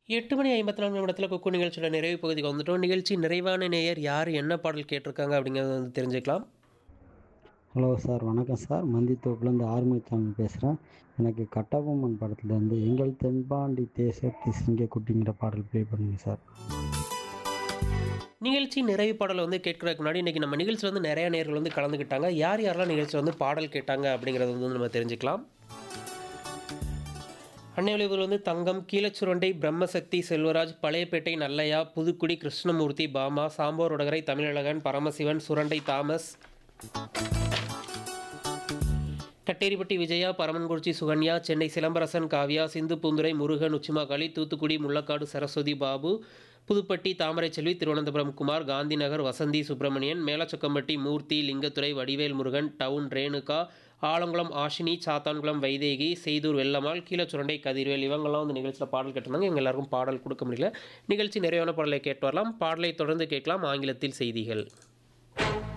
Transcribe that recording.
எட்டு மணி ஐம்பத்தி நாலு நிமிடத்தில் குக்கு நிகழ்ச்சியோட நிறைவு பகுதிக்கு வந்துட்டோம் நிகழ்ச்சி நிறைவான நேயர் யார் என்ன பாடல் கேட்டிருக்காங்க அப்படிங்கிறத வந்து தெரிஞ்சுக்கலாம் ஹலோ சார் வணக்கம் சார் மந்தித்தோப்புலேருந்து ஆறுமுகசாமி பேசுகிறேன் எனக்கு கட்டபொம்மன் படத்துலேருந்து எங்கள் தென்பாண்டி தேசத்து சிங்கக்குட்டிங்கிற பாடல் ப்ளே பண்ணுங்க சார் நிகழ்ச்சி நிறைவு பாடலை வந்து கேட்கறதுக்கு முன்னாடி இன்றைக்கி நம்ம நிகழ்ச்சியில் வந்து நிறைய நேர்கள் வந்து கலந்துக்கிட்டாங்க யார் யாரெல்லாம் நிகழ்ச்சியில் வந்து பாடல் கேட்டாங்க அப்படிங்கிறத வந்து நம்ம தெரிஞ்சுக்கலாம் அன்னையொலிவில் வந்து தங்கம் கீழச்சுரண்டை பிரம்மசக்தி செல்வராஜ் பழையப்பேட்டை நல்லையா புதுக்குடி கிருஷ்ணமூர்த்தி பாமா சாம்போர் உடகரை தமிழழகன் பரமசிவன் சுரண்டை தாமஸ் கட்டேரிப்பட்டி விஜயா பரமன்குறிச்சி சுகன்யா சென்னை சிலம்பரசன் காவ்யா சிந்து பூந்துரை முருகன் உச்சிமாகாளி தூத்துக்குடி முள்ளக்காடு சரஸ்வதி பாபு புதுப்பட்டி தாமரைச்செல்வி திருவனந்தபுரம் குமார் காந்திநகர் வசந்தி சுப்பிரமணியன் மேலச்சொக்கம்பட்டி மூர்த்தி லிங்கத்துறை வடிவேல் முருகன் டவுன் ரேணுகா ஆலங்குளம் ஆஷினி சாத்தான்குளம் வைதேகி செய்தூர் வெள்ளமாள் கீழச்சுரண்டை கதிர்வேல் இவங்கெல்லாம் வந்து நிகழ்ச்சியில் பாடல் கேட்டிருந்தாங்க எங்க எல்லாருக்கும் பாடல் கொடுக்க முடியல நிகழ்ச்சி நிறைவான பாடலை கேட்டு வரலாம் பாடலை தொடர்ந்து கேட்கலாம் ஆங்கிலத்தில் செய்திகள்